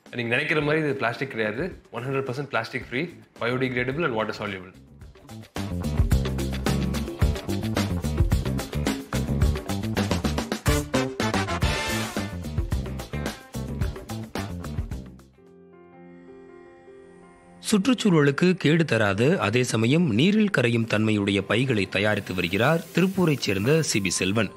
நீங்கள் நினைக்கிற மாதிரி இது பிளாஸ்டிக் கிடையாது one hundred percent plastic free biodegradable and water soluble சுற்றுச்சூழலுக்கு கேடு தராத அதே சமயம் நீரில் கரையும் தன்மையுடைய பைகளை தயாரித்து வருகிறார் திருப்பூரைச் சேர்ந்த சிபி செல்வன்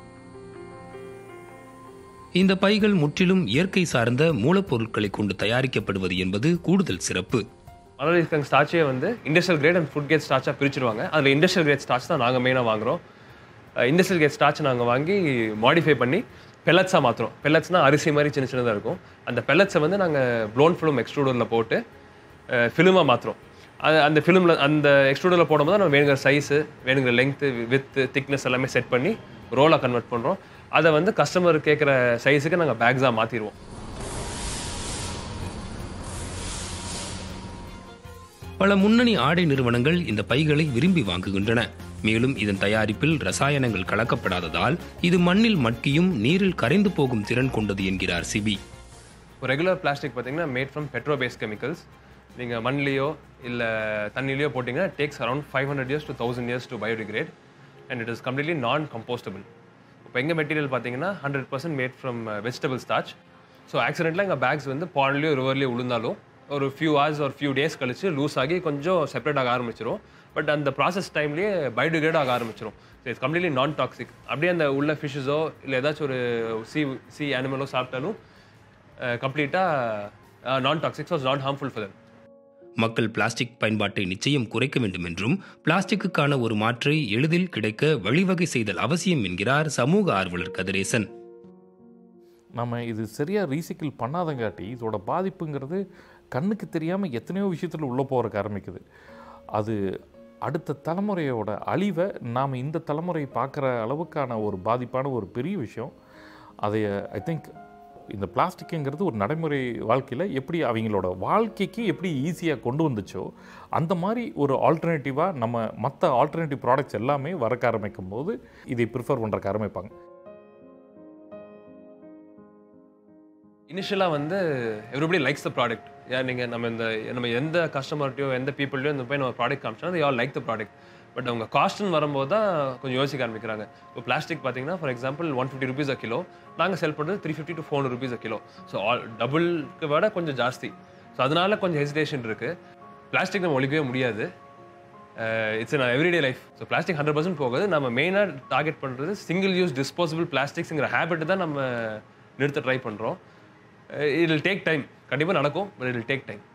இந்த பைகள் முற்றிலும் இயற்கை சார்ந்த மூலப்பொருட்களை கொண்டு தயாரிக்கப்படுவது என்பது கூடுதல் சிறப்பு மலர் ஸ்டார்ச்சே வந்து industrial grade and food grade ஸ்டார்ச்சாக பிரிச்சிருவாங்க அதில் இண்டஸ்ட்ரியல் கிரேட் ஸ்டார்ச் தான் நாங்கள் மெயினாக வாங்குறோம் இண்டஸ்ட்ரியல் கேட் ஸ்டார்ச் நாங்கள் வாங்கி மாடிஃபை பண்ணி பெல்லட்ஸாக மாற்றுறோம் பெல்லட்ஸ்னால் அரிசி மாதிரி சின்ன சின்னதாக இருக்கும் அந்த பெல்லட்ஸை வந்து நாங்கள் ப்ளோன் ஃபிலிம் எக்ஸ்ட்ரூடரில் போட்டு ஃபிலிமாக மாற்றுறோம் அது அந்த ஃபிலிமில் அந்த எக்ஸ்ட்ரூடரில் போடும்போது நம்ம வேணுங்கிற சைஸு வேணுங்கிற லெங்க்த்து வித்து திக்னஸ் எல்லாமே செட் பண்ணி ரோலாக கன்வெர்ட் பண்ணுறோம் அதை வந்து கஸ்டமர் கேட்குற சைஸுக்கு நாங்கள் பேக்ஸாக மாற்றிடுவோம் பல முன்னணி ஆடை நிறுவனங்கள் இந்த பைகளை விரும்பி வாங்குகின்றன மேலும் இதன் தயாரிப்பில் ரசாயனங்கள் கலக்கப்படாததால் இது மண்ணில் மட்கியும் நீரில் கரைந்து போகும் திறன் கொண்டது என்கிறார் சிபி ஒரு ரெகுலர் பிளாஸ்டிக் பார்த்தீங்கன்னா made from petro base chemicals நீங்கள் மண்ணிலையோ இல்லை தண்ணிலையோ போட்டிங்கன்னா takes around five hundred years to thousand years to biodegrade and it is completely non compostable இப்போ எங்கள் மெட்டீரியல் பார்த்தீங்கன்னா hundred percent made from vegetable starch so ஆக்சிடென்ட்லாம் எங்கள் பேக்ஸ் வந்து பாண்ட்லேயோ ரிவர்லேயோ விழுந்தாலும் ஒரு ஃபியூ ஹவர்ஸ் ஒரு ஃபியூ டேஸ் கழிச்சு லூஸ் ஆகி கொஞ்சம் செப்பரேட் ஆக ஆரம்பிச்சிரும் பட் அந்த ப்ராசஸ் டைம்லேயே பயோடிகிரேட் ஆக ஆரம்பிச்சிரும் so it's completely non toxic அப்படியே அந்த உள்ள ஃபிஷ்ஷஸோ இல்லை ஏதாச்சும் ஒரு சி சி அனிமலோ சாப்பிட்டாலும் கம்ப்ளீட்டாக non toxic so not harmful for மக்கள் பிளாஸ்டிக் பயன்பாட்டை நிச்சயம் குறைக்க வேண்டும் என்றும் பிளாஸ்டிக்குக்கான ஒரு மாற்றை எளிதில் கிடைக்க வழிவகை செய்தல் அவசியம் என்கிறார் சமூக ஆர்வலர் கதிரேசன் நம்ம இது சரியாக ரீசைக்கிள் பண்ணாதங்காட்டி இதோட பாதிப்புங்கிறது கண்ணுக்கு தெரியாமல் எத்தனையோ விஷயத்தில் உள்ளே போகிறக்கு ஆரம்பிக்குது அது அடுத்த தலைமுறையோட அழிவை நாம் இந்த தலைமுறை பார்க்குற அளவுக்கான ஒரு பாதிப்பான ஒரு பெரிய விஷயம் அதை ஐ திங்க் இந்த பிளாஸ்டிக்குங்கிறது ஒரு நடைமுறை வாழ்க்கையில் எப்படி அவங்களோட வாழ்க்கைக்கு எப்படி ஈஸியாக கொண்டு வந்துச்சோ அந்த மாதிரி ஒரு ஆல்டர்னேட்டிவாக நம்ம மற்ற ஆல்டர்னேட்டிவ் ப்ராடக்ட்ஸ் எல்லாமே வரக்க ஆரம்பிக்கும் போது இதை ப்ரிஃபர் பண்ணுறக்கு ஆரம்பிப்பாங்க இனிஷியலாக வந்து எவ்ரிபடி லைக்ஸ் த ப்ராடக்ட் ஏன் நீங்கள் நம்ம இந்த நம்ம எந்த கஸ்டமர்ட்டையோ எந்த பீப்புள்டையோ இந்த போய் நம்ம ப்ராடக்ட் காமிச்சோம்னா all like the product but அவங்க காஸ்ட்னு வரும்போது தான் கொஞ்சம் யோசிக்க ஆரம்பிக்கிறாங்க இப்போ பிளாஸ்டிக் பார்த்தீங்கன்னா for example one fifty rupees a kilo நாங்கள் செல் பண்ணுறது three fifty to four rupees a kilo so all டபுள்க்கு விட கொஞ்சம் ஜாஸ்தி ஸோ அதனால கொஞ்சம் ஹெசிடேஷன் இருக்குது பிளாஸ்டிக் நம்ம ஒழிக்கவே முடியாது it's non everyday life so plastic hundred percent போகுது நம்ம மெயினாக டார்கெட் பண்ணுறது சிங்கிள் யூஸ் டிஸ்போசபிள் பிளாஸ்டிக்ஸுங்கிற ஹேபிட் தான் நம்ம நிறுத்த ட்ரை பண்ணுறோம் இட் வில் டேக் டைம் கண்டிப்பாக நடக்கும் but it will take time